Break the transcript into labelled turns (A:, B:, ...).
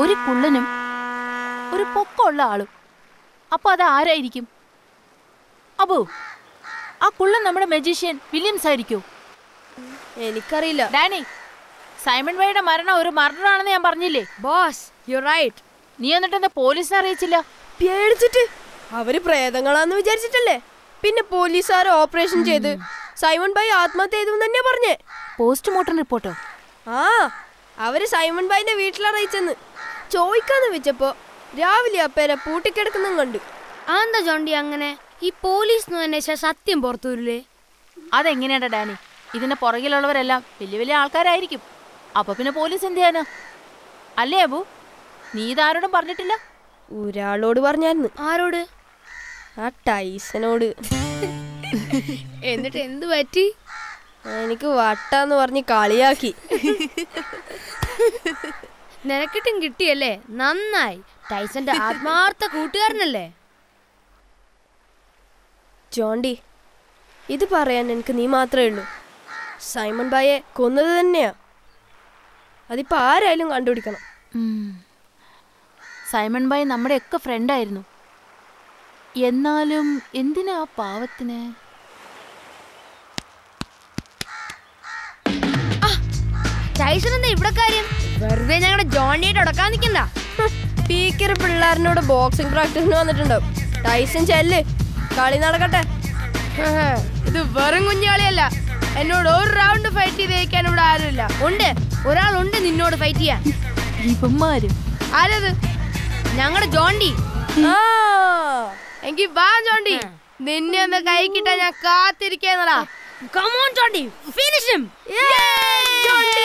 A: ഒരു കുള്ളനും ഒരു പൊക്കമുള്ള ആളും അപ്പൊ അത് ആരായിരിക്കും അബു ആ കുള്ളൻ നമ്മുടെ മെജീഷ്യൻ വില്യംസ് ആയിരിക്കോ
B: എനിക്കറിയില്ല
A: ഡാനി സൈമൺ വൈയുടെ മരണം ഒരു മർഡർ ആണെന്ന് ഞാൻ പറഞ്ഞില്ലേ
B: ബോസ് യു റൈറ്റ്
A: നീ എന്നിട്ട് എന്താ പോലീസിനെ അറിയിച്ചില്ല
B: പേടിച്ചിട്ട് അവര് പ്രേതങ്ങളാന്ന് വിചാരിച്ചിട്ടല്ലേ പിന്നെ പോലീസുകാർ ഓപ്പറേഷൻ ചെയ്ത് സൈമൺ ബായി ആത്മഹത്യ ചെയ്തു തന്നെ പറഞ്ഞേ
A: പോസ്റ്റ്മോർട്ടം റിപ്പോർട്ടോ
B: ആ അവര് സൈമൺ ബായിന്റെ വീട്ടിലറിയിച്ചെന്ന് ചോദിക്കാന്ന് വെച്ചപ്പോ രാവിലെ അപ്പേരെ പൂട്ടിക്കിടക്കുന്ന കണ്ടു
C: അതെന്താ ജോണ്ടി അങ്ങനെ ഈ പോലീസ് അന്വേഷിച്ച സത്യം പുറത്തു വരില്ലേ
A: അതെങ്ങനെയാടാ ഡാനി ഇതിന്റെ പുറകിലുള്ളവരെല്ലാം വലിയ വലിയ ആൾക്കാരായിരിക്കും അപ്പൊ പിന്നെ പോലീസ് എന്ത് ചെയ്യാനാ അല്ലേ അബു നീ ഇതാരോടും പറഞ്ഞിട്ടില്ല
B: ഒരാളോട് പറഞ്ഞായിരുന്നു
C: ആരോട്
B: ആ ടൈസനോട്
C: എന്നിട്ട് എന്ത് പറ്റി
B: എനിക്ക് വട്ടാന്ന് പറഞ്ഞ് കളിയാക്കി
C: നിനക്കിട്ടും കിട്ടിയല്ലേ നന്നായി ടൈസന്റെ ആത്മാർത്ഥ കൂട്ടുകാരനല്ലേ
B: ജോണ്ടി ഇത് പറയാൻ എനിക്ക് നീ മാത്രമേ ഉള്ളൂ സൈമൺ ബായെ കൊന്നത് തന്നെയാ അതിപ്പോ ആരായാലും കണ്ടുപിടിക്കണം
A: ഉം. സൈമൺ ബായ് നമ്മുടെയൊക്കെ ഫ്രണ്ടായിരുന്നു എന്നാലും എന്തിനാ ആ പാവത്തിന്
C: ടൈസൺ എന്താ ഇവിടെ കാര്യം വെറുതെ ഞങ്ങളുടെ ജോണ്ടിയായിട്ട് ഉടക്കാൻ നിൽക്കണ്ട
B: സ്പീക്കർ പിള്ളേരിനോട് ബോക്സിംഗ് പ്രാക്ടീസിന് വന്നിട്ടുണ്ടാവും ടൈസൺ ചെല്ല് കളി നടക്കട്ടെ
C: ഇത് വെറും കുഞ്ഞുകളിയല്ല എന്നോട് ഒരു റൗണ്ട് ഫൈറ്റ് ചെയ്ത് ജയിക്കാൻ ഇവിടെ ആരുമില്ല ഉണ്ട് ഒരാളുണ്ട് നിന്നോട് ഫൈറ്റ് ചെയ്യാൻ
A: ഇവന്മാരും
C: ആരത് ഞങ്ങളുടെ ജോണ്ടി
B: ആ
C: എങ്കിൽ വാ ജോണ്ടി നിന്നെ ഒന്ന് കൈ കിട്ടാൻ ഞാൻ കാത്തിരിക്കുന്നടാ come on Jonty finish him Jonty